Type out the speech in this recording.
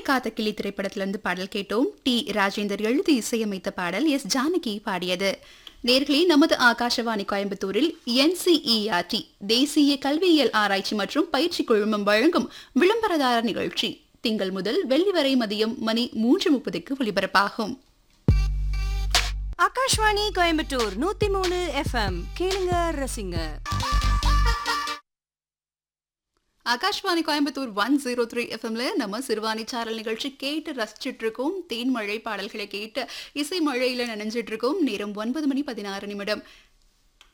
காத்த கிளி திரைப்படத்திலிருந்து பாடல் கேட்டோம் டி ராஜேந்தர் எழுதி இசையமைத்த பாடல் எஸ் ஜானகி பாடியது நேர்களே நமது ஆகாஷவாணி கோயம்புத்தூரில் என்சிஇஆர்டி தேசிய கல்வியியல் ஆராய்ச்சி மற்றும் பயிற்சி குழுமம் வழங்கும் விளம்பரதார நிகழ்ச்சி திங்கள் முதல் வெள்ளி வரை மதியம் மணி மூன்று முப்பதுக்கு ஒலிபரப்பாகும் ஆகாஷ்வாணி கோயம்புத்தூர் நூத்தி மூணு எஃப்எம் கேளுங்க ரசிங்க Akashvani Coimbatore one zero three எஃப்எம்ல நம்ம சிறுவாணி சாரல் நிகழ்ச்சி கேட்டு ரசிச்சுட்டு இருக்கோம் தேன் மழை பாடல்களை கேட்டு இசை மழையில நனைஞ்சிட்டு இருக்கோம் நேரம் ஒன்பது மணி பதினாறு நிமிடம்